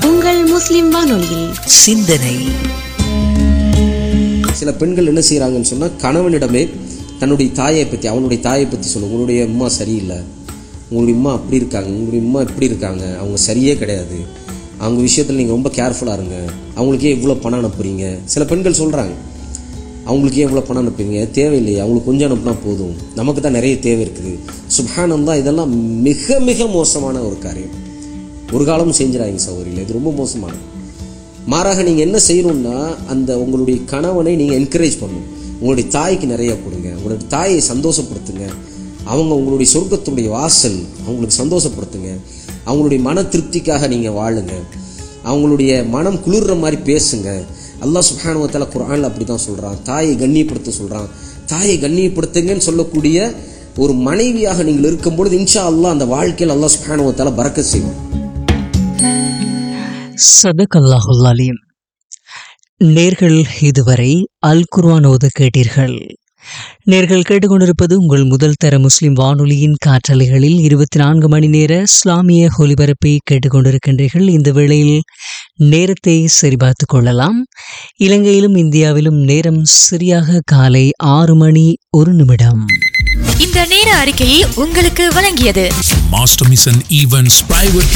உங்கள் முஸ்லிம் வானொலியில் சிந்தனை சில பெண்கள் என்ன செய்கிறாங்கன்னு சொன்னால் கணவனிடமே தன்னுடைய தாயை பற்றி அவனுடைய தாயை பற்றி சொல்லும் உங்களுடைய அம்மா சரியில்லை உங்களுடைய அம்மா அப்படி இருக்காங்க உங்களுடைய அம்மா இப்படி இருக்காங்க அவங்க சரியே கிடையாது அவங்க விஷயத்தில் நீங்கள் ரொம்ப கேர்ஃபுல்லாக இருங்க அவங்களுக்கே இவ்வளோ பணம் அனுப்புறீங்க சில பெண்கள் சொல்கிறாங்க அவங்களுக்கு ஏன் இவ்வளோ பணம் அனுப்புறீங்க தேவையில்லையே அவங்களுக்கு கொஞ்சம் அனுப்புனா போதும் நமக்கு தான் நிறைய தேவை இருக்குது சுப்ஹானம் தான் இதெல்லாம் மிக மிக மோசமான ஒரு காரியம் ஒரு காலமும் செஞ்சிடாதீங்க சௌகரியில் இது ரொம்ப மோசமானது மாறாக நீங்கள் என்ன செய்யணும்னா அந்த உங்களுடைய கணவனை நீங்கள் என்கரேஜ் பண்ணணும் உங்களுடைய தாய்க்கு நிறைய கொடுங்க உங்களுடைய தாயை சந்தோஷப்படுத்துங்க அவங்க உங்களுடைய சொர்க்கத்துடைய வாசல் அவங்களுக்கு சந்தோஷப்படுத்துங்க அவங்களுடைய மன திருப்திக்காக நீங்கள் வாழுங்க அவங்களுடைய மனம் குளிர்ற மாதிரி பேசுங்க அல்லாஹ் சுப்ஹானுவத்தால குர்ஆன்ல அப்படி தான் சொல்கிறான் தாயை கண்ணியப்படுத்த சொல்கிறான் தாயை கண்ணியப்படுத்துங்கன்னு சொல்லக்கூடிய ஒரு மனைவியாக நீங்கள் இருக்கும்பொழுது இன்ஷா அல்லாஹ் அந்த வாழ்க்கையில் அல்லாஹ் சுப்ஹானுவத்தால பறக்க செய்வோம் சதகல்லாஹுல் அலீம் நேர்கள் இதுவரை அல் குர்ஆன் ஓத கேட்டீர்கள் நேர்கள் கேட்டுக்கொண்டிருப்பது உங்கள் முதல் தர முஸ்லிம் வானொலியின் காற்றலைகளில் இருபத்தி நான்கு மணி நேர இஸ்லாமிய ஒலிபரப்பை கேட்டுக்கொண்டிருக்கின்றீர்கள் இந்த வேளையில் நேரத்தை சரிபார்த்து கொள்ளலாம் இலங்கையிலும் இந்தியாவிலும் நேரம் சரியாக காலை ஆறு மணி ஒரு நிமிடம் இந்த நேர அறிக்கையை உங்களுக்கு வழங்கியது Master Mission Events Private